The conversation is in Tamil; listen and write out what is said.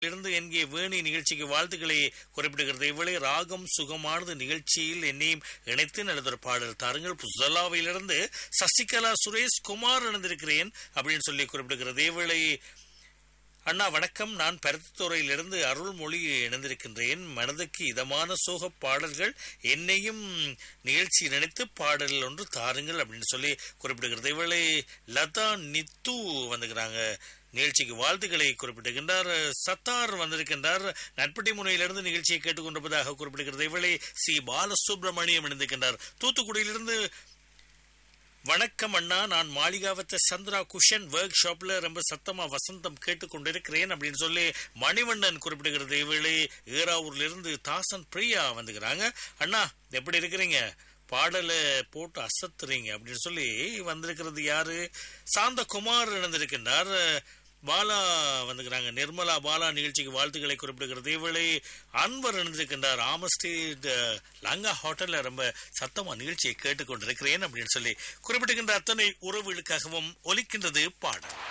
இருந்து என்கே வேணி நிகழ்ச்சிக்கு வாழ்த்துக்களை குறிப்பிடுகிறது இவளே ராகம் சுகமானது நிகழ்ச்சியில் என்னையும் இணைத்து நல்லதொரு பாடல் தாருங்கள் புசலாவிலிருந்து சசிகலா சுரேஷ் குமார் இணைந்திருக்கிறேன் அப்படின்னு சொல்லி குறிப்பிடுகிறது இவளை அண்ணா வணக்கம் நான் பருத்தித்துறையிலிருந்து அருள்மொழி இணைந்திருக்கின்றேன் மனதுக்கு இதமான சோக பாடல்கள் என்னையும் நிகழ்ச்சி நினைத்து பாடல் ஒன்று தாருங்கள் அப்படின்னு சொல்லி குறிப்பிடுகிறது இவளை லதா நித்து வந்துக்கிறாங்க நிகழ்ச்சிக்கு வாழ்த்துக்களை குறிப்பிட்டிருக்கின்றார் சத்தார் வந்திருக்கின்றார் நட்பட்டி முனையிலிருந்து நிகழ்ச்சியை கேட்டுக்கொண்டிருப்பதாக குறிப்பிடுகிறது இவளை சி பாலசுப்ரமணியம் இணைந்திருக்கின்றார் தூத்துக்குடியிலிருந்து வணக்கம் அண்ணா நான் மாளிகாவத்த சந்திரா குஷன் ஒர்க் ஷாப்ல ரொம்ப சத்தமா வசந்தம் கேட்டுக்கொண்டிருக்கிறேன் அப்படின்னு சொல்லி மணிவண்ணன் குறிப்பிடுகிறது இவளே ஏராவூர்ல இருந்து தாசன் பிரியா வந்துக்கிறாங்க அண்ணா எப்படி இருக்கிறீங்க பாடலை போட்டு அசத்துறீங்க அப்படின்னு சொல்லி வந்திருக்கிறது யாரு சாந்தகுமார் இணைந்திருக்கின்றார் பாலா வந்துக்கிறாங்க நிர்மலா பாலா நிகழ்ச்சிக்கு வாழ்த்துக்களை குறிப்பிடுகிறது இவளை அன்பர் இணைந்திருக்கின்றார் ஆமஸ்டேட் லங்கா ஹோட்டல்ல ரொம்ப சத்தமா நிகழ்ச்சியை கேட்டுக்கொண்டிருக்கிறேன் அப்படின்னு சொல்லி குறிப்பிடுகின்ற அத்தனை உறவுகளுக்காகவும் ஒலிக்கின்றது பாடல்